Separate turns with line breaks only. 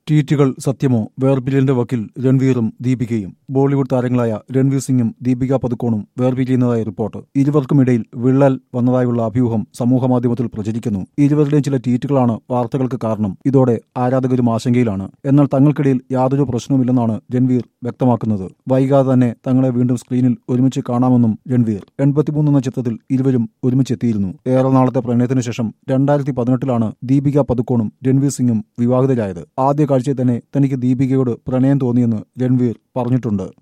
ട്വീറ്റുകൾ സത്യമോ വേർപിരിയലിന്റെ വക്കിൽ രൺവീറും ദീപികയും ബോളിവുഡ് താരങ്ങളായ രൺവീർ സിംഗും ദീപിക പതുക്കോണും വേർപിരിയുന്നതായി റിപ്പോർട്ട് ഇരുവർക്കുമിടയിൽ വിള്ളൽ വന്നതായുള്ള അഭ്യൂഹം സമൂഹമാധ്യമത്തിൽ പ്രചരിക്കുന്നു ഇരുവരുടെയും ചില ട്വീറ്റുകളാണ് വാർത്തകൾക്ക് കാരണം ഇതോടെ ആരാധകരും ആശങ്കയിലാണ് എന്നാൽ തങ്ങൾക്കിടയിൽ യാതൊരു പ്രശ്നവുമില്ലെന്നാണ് രൺവീർ വ്യക്തമാക്കുന്നത് വൈകാതെ തന്നെ തങ്ങളെ വീണ്ടും സ്ക്രീനിൽ ഒരുമിച്ച് കാണാമെന്നും രൺവീർ എൺപത്തിമൂന്ന് എന്ന ചിത്രത്തിൽ ഇരുവരും ഒരുമിച്ചെത്തിയിരുന്നു ഏറെ നാളത്തെ പ്രണയത്തിനു ശേഷം രണ്ടായിരത്തി പതിനെട്ടിലാണ് ദീപിക പതുക്കോണും രൺവീർ സിംഗും വിവാഹിതരായത് ആദ്യ കാഴ്ചയിൽ തന്നെ തനിക്ക് ദീപികയോട് പ്രണയം തോന്നിയെന്ന് രൺവീർ പറഞ്ഞിട്ടുണ്ട്